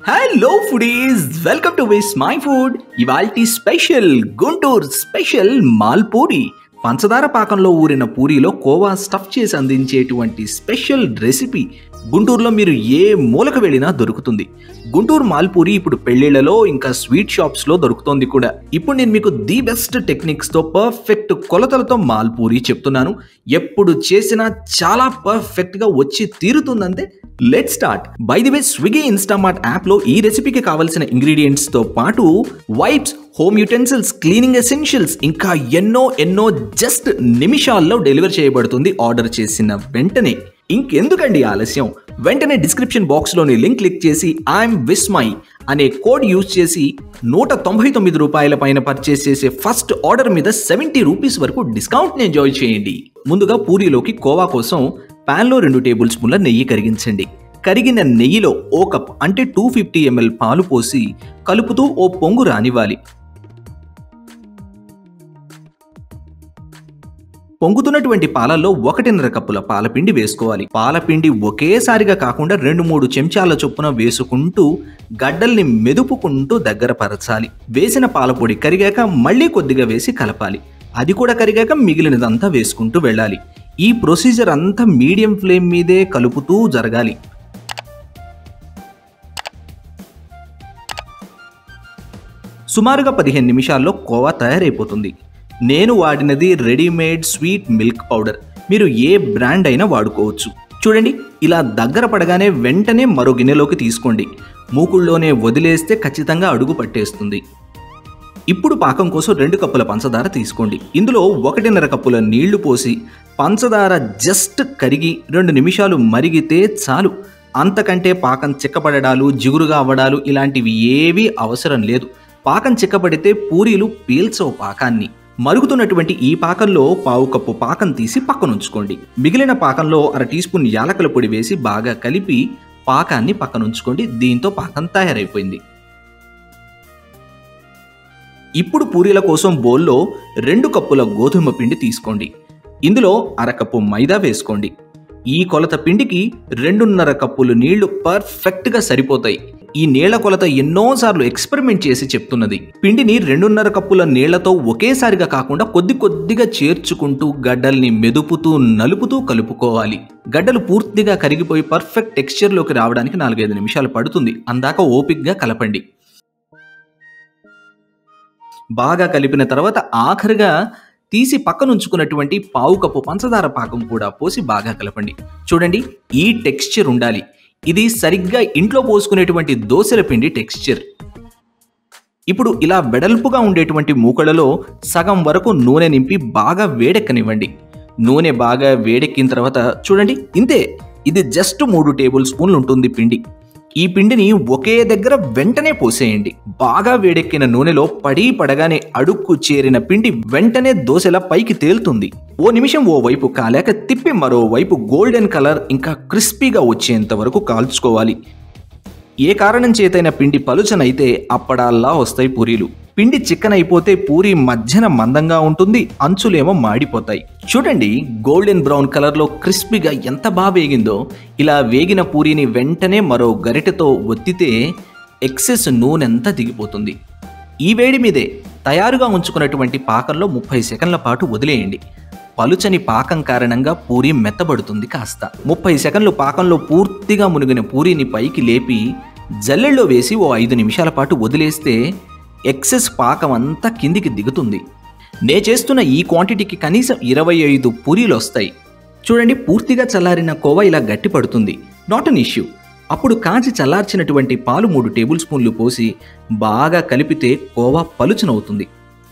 hello foodies welcome to Vismai food ఇవాల్టి special Guntur special మాల్పూరి పంచదార పాకంలో ఊరిన పూరిలో కోవా స్టఫ్ చేసి అందించేటువంటి స్పెషల్ రెసిపీ గుంటూరులో మీరు ఏ మూలకు వెళ్ళినా దొరుకుతుంది గుంటూరు మాల్పూరి ఇప్పుడు పెళ్లిళ్లలో ఇంకా స్వీట్ షాప్స్ లో దొరుకుతోంది కూడా ఇప్పుడు నేను మీకు ది బెస్ట్ టెక్నిక్స్ తో పర్ఫెక్ట్ కొలతలతో మాల్పూరి చెప్తున్నాను ఎప్పుడు చేసినా చాలా పర్ఫెక్ట్ గా వచ్చి తీరుతుందంటే let start by the way Swiggy Instamart app లో ఈ రెసిపీకి కావాల్సిన ఇంగ్రీడియంట్స్ తో పాటు wipes home utensils cleaning essentials ఇంకా ఎన్నో ఎన్నో జస్ట్ నిమిషాల్లో డెలివర్ చేయబడుతుంది ఆర్డర్ చేసిన వెంటనే ఇంకెందుకండి ఆలస్యం వెంటనే డిస్క్రిప్షన్ బాక్స్లోని లింక్ క్లిక్ చేసి ఐఎమ్ విస్మై అనే కోడ్ యూజ్ చేసి నూట తొంభై తొమ్మిది రూపాయల పైన పర్చేస్ చేసే ఫస్ట్ ఆర్డర్ మీద సెవెంటీ రూపీస్ వరకు డిస్కౌంట్ని ఎంజాయ్ చేయండి ముందుగా పూరీలోకి కోవా కోసం ప్యాన్లో రెండు టేబుల్ స్పూన్ల నెయ్యి కరిగించండి కరిగిన నెయ్యిలో ఓ కప్ అంటే టూ ఫిఫ్టీ ఎంఎల్ పాలు పోసి కలుపుతూ ఓ పొంగు రానివ్వాలి పొంగుతున్నటువంటి పాలల్లో ఒకటిన్నర కప్పుల పాలపిండి వేసుకోవాలి పాలపిండి ఒకేసారిగా కాకుండా రెండు మూడు చెంచాల చొప్పున వేసుకుంటూ గడ్డల్ని మెదుపుకుంటూ దగ్గర పరచాలి వేసిన పాలపొడి కరిగాక మళ్ళీ కొద్దిగా వేసి కలపాలి అది కూడా కరిగాక మిగిలినదంతా వేసుకుంటూ వెళ్ళాలి ఈ ప్రొసీజర్ అంతా మీడియం ఫ్లేమ్ మీదే కలుపుతూ జరగాలి సుమారుగా పదిహేను నిమిషాల్లో కోవా తయారైపోతుంది నేను వాడినది రెడీమేడ్ స్వీట్ మిల్క్ పౌడర్ మీరు ఏ బ్రాండ్ అయినా వాడుకోవచ్చు చూడండి ఇలా దగ్గర పడగానే వెంటనే మరో గిన్నెలోకి తీసుకోండి మూకుళ్ళలోనే వదిలేస్తే ఖచ్చితంగా అడుగు పట్టేస్తుంది ఇప్పుడు పాకం కోసం రెండు కప్పుల పంచదార తీసుకోండి ఇందులో ఒకటిన్నర కప్పుల నీళ్లు పోసి పంచదార జస్ట్ కరిగి రెండు నిమిషాలు మరిగితే చాలు అంతకంటే పాకం చిక్కపడడాలు జిగురుగా అవ్వడాలు ఇలాంటివి ఏవీ అవసరం లేదు పాకం చిక్కబడితే పూరీలు పీల్చవు పాకాన్ని మరుగుతున్నటువంటి ఈ పాకంలో పావు కప్పు పాకం తీసి పక్కనుంచుకోండి మిగిలిన పాకంలో అర టీ స్పూన్ యాలకుల పొడి వేసి బాగా కలిపి పాకాన్ని పక్కనుంచుకోండి దీంతో పాకం తయారైపోయింది ఇప్పుడు పూరీల కోసం బౌల్లో రెండు కప్పుల గోధుమ పిండి తీసుకోండి ఇందులో అరకప్పు మైదా వేసుకోండి ఈ కొలత పిండికి రెండున్నర కప్పులు నీళ్లు పర్ఫెక్ట్గా సరిపోతాయి ఈ నీళ్ల కొలత ఎన్నోసార్లు ఎక్స్పెరిమెంట్ చేసి చెప్తున్నది పిండిని రెండున్నర కప్పుల నీళ్లతో ఒకేసారిగా కాకుండా కొద్ది కొద్దిగా చేర్చుకుంటూ గడ్డల్ని మెదుపుతూ నలుపుతూ కలుపుకోవాలి గడ్డలు పూర్తిగా కరిగిపోయి పర్ఫెక్ట్ టెక్స్చర్లోకి రావడానికి నాలుగైదు నిమిషాలు పడుతుంది అందాక ఓపిక్గా కలపండి బాగా కలిపిన తర్వాత ఆఖరిగా తీసి పక్కనుంచుకున్నటువంటి పావు కప్పు పంచదార పాకం కూడా పోసి బాగా కలపండి చూడండి ఈ టెక్స్చర్ ఉండాలి ఇది సరిగ్గా ఇంట్లో పోసుకునేటువంటి దోశల పిండి టెక్స్చర్ ఇప్పుడు ఇలా వెడల్పుగా ఉండేటువంటి మూకలలో సగం వరకు నూనె నింపి బాగా వేడెక్కనివ్వండి నూనె బాగా వేడెక్కిన తర్వాత చూడండి ఇంతే ఇది జస్ట్ మూడు టేబుల్ స్పూన్లు ఉంటుంది పిండి ఈ పిండిని ఒకే దగ్గర వెంటనే పోసేయండి బాగా వేడెక్కిన నూనెలో పడి పడగానే అడుక్కు చేరిన పిండి వెంటనే దోశలా పైకి తేలుతుంది ఓ నిమిషం ఓ వైపు కాలేక తిప్పి మరో వైపు గోల్డెన్ కలర్ ఇంకా క్రిస్పీగా వచ్చేంత వరకు కాల్చుకోవాలి ఏ కారణం చేతైన పిండి పలుచనైతే అప్పడాల్లా వస్తాయి పూరీలు పిండి చిక్కన్ అయిపోతే పూరి మధ్యన మందంగా ఉంటుంది అంచులేమో మాడిపోతాయి చూడండి గోల్డెన్ బ్రౌన్ కలర్లో క్రిస్పీగా ఎంత బాగా వేగిందో ఇలా వేగిన పూరీని వెంటనే మరో గరిటెతో ఒత్తితే ఎక్సెస్ నూనెంతా దిగిపోతుంది ఈ వేడి మీదే తయారుగా ఉంచుకున్నటువంటి పాకంలో ముప్పై సెకండ్ల పాటు వదిలేయండి పలుచని పాకం కారణంగా పూరి మెత్తబడుతుంది కాస్త ముప్పై సెకండ్లు పాకంలో పూర్తిగా మునిగిన పూరీని పైకి లేపి జల్లెల్లో వేసి ఓ ఐదు నిమిషాల పాటు వదిలేస్తే ఎక్సెస్ పాకం అంతా కిందికి దిగుతుంది నే చేస్తున్న ఈ క్వాంటిటీకి కనీసం ఇరవై ఐదు పూరీలు వస్తాయి చూడండి పూర్తిగా చల్లారిన కోవా ఇలా గట్టి పడుతుంది నాట్ అన్ ఇష్యూ అప్పుడు కాచి చల్లార్చినటువంటి పాలు మూడు టేబుల్ స్పూన్లు పోసి బాగా కలిపితే కోవా పలుచనవుతుంది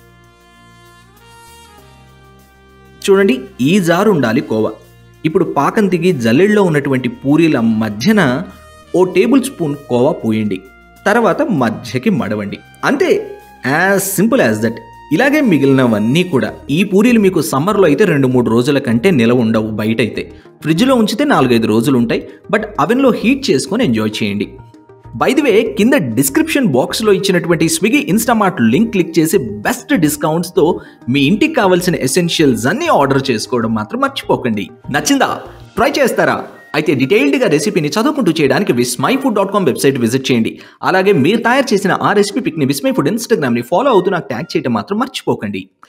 చూడండి ఈ జారు ఉండాలి కోవా ఇప్పుడు పాకం దిగి జల్లెల్లో ఉన్నటువంటి పూరీల మధ్యన ఓ టేబుల్ స్పూన్ కోవా పోయండి తర్వాత మధ్యకి మడవండి అంతే యాజ్ సింపుల్ యాజ్ దట్ ఇలాగే మిగిలినవన్నీ కూడా ఈ పూరీలు మీకు సమ్మర్లో అయితే రెండు మూడు రోజుల కంటే నిలవ ఉండవు బయట అయితే ఫ్రిడ్జ్లో ఉంచితే నాలుగైదు రోజులు ఉంటాయి బట్ అవెన్లో హీట్ చేసుకొని ఎంజాయ్ చేయండి బై ది వే కింద డిస్క్రిప్షన్ బాక్స్లో ఇచ్చినటువంటి స్విగ్గీ ఇన్స్టామార్ట్ లింక్ క్లిక్ చేసి బెస్ట్ డిస్కౌంట్స్తో మీ ఇంటికి కావాల్సిన ఎసెన్షియల్స్ అన్నీ ఆర్డర్ చేసుకోవడం మాత్రం మర్చిపోకండి నచ్చిందా ట్రై చేస్తారా అయితే డీటెయిల్డ్గా రెసిపీని చదువుకుంటూ చేయడానికి Vismai food dot com website visit చేయండి అలాగే మీరు తయారు చేసిన ఆ రెసిపీ పిక్ని విస్మై ఫుడ్ ఇన్స్టాగ్రామ్ని ఫాలో అవుతూ నాకు ట్యాగ్ చేయడం మాత్రం మర్చిపోకండి